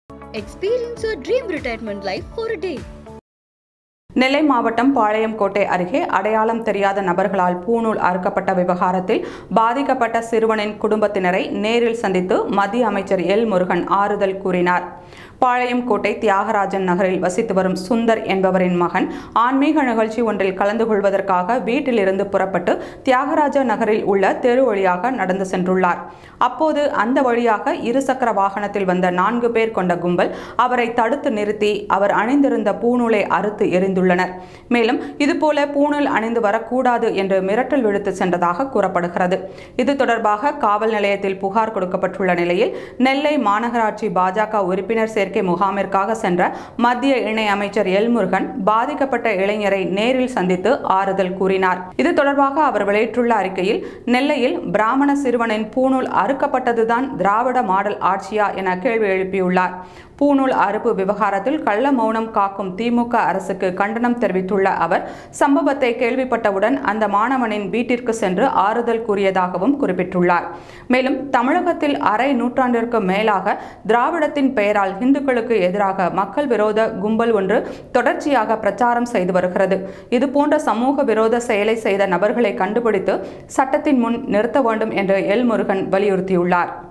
Experience your dream retirement life for a day. நெல்லை மாவட்டம் பாளையங்கோட்டை அருகே அடையாளம் தெரியாத நபர்களால் பூணூல் அறுக்கப்பட்ட விவகாரத்தில் பாதிக்கப்பட்ட சிறுவனின் குடும்பத்தினரை நேரில் சந்தித்து மத்திய அமைச்சர் எல் முருகன் ஆறுதல் கூறினார் பாளையங்கோட்டை தியாகராஜன் நகரில் வசித்து வரும் சுந்தர் என்பவரின் மகன் ஆன்மீக நிகழ்ச்சி ஒன்றில் கலந்து கொள்வதற்காக வீட்டிலிருந்து புறப்பட்டு தியாகராஜ நகரில் உள்ள தெரு வழியாக நடந்து சென்றுள்ளார் அப்போது அந்த வழியாக இருசக்கர வாகனத்தில் வந்த நான்கு பேர் கொண்ட கும்பல் அவரை தடுத்து நிறுத்தி அவர் அணிந்திருந்த பூணூலை அறுத்து எரிந்துள்ளனர் மேலும் இதுபோல பூணூல் அணிந்து வரக்கூடாது என்று மிரட்டல் விடுத்து சென்றதாக கூறப்படுகிறது இது தொடர்பாக காவல் நிலையத்தில் புகார் கொடுக்கப்பட்டுள்ள நிலையில் நெல்லை மாநகராட்சி பாஜக உறுப்பினர் சேர்க்கை முகாமிற்காக சென்ற மத்திய இணை அமைச்சர் எல் முருகன் பாதிக்கப்பட்ட இளைஞரை நேரில் சந்தித்து ஆறுதல் கூறினார் இது தொடர்பாக அவர் வெளியிட்டுள்ள அறிக்கையில் நெல்லையில் பிராமண சிறுவனின் பூணூல் அறுக்கப்பட்டதுதான் திராவிட மாடல் ஆட்சியா என கேள்வி எழுப்பியுள்ளார் பூணூல் அறுப்பு விவகாரத்தில் கள்ள மௌனம் காக்கும் திமுக அரசுக்கு கண்டனம் தெரிவித்துள்ள அவர் சம்பவத்தை கேள்விப்பட்டவுடன் அந்த மாணவனின் வீட்டிற்கு சென்று ஆறுதல் கூறியதாகவும் குறிப்பிட்டுள்ளார் மேலும் தமிழகத்தில் அரை நூற்றாண்டிற்கு மேலாக திராவிடத்தின் பெயரால் இந்துக்களுக்கு எதிராக மக்கள் விரோத கும்பல் ஒன்று தொடர்ச்சியாக பிரச்சாரம் செய்து வருகிறது இது போன்ற சமூக விரோத செயலை செய்த நபர்களை கண்டுபிடித்து சட்டத்தின் முன் நிறுத்த வேண்டும் என்று எல் முருகன் வலியுறுத்தியுள்ளார்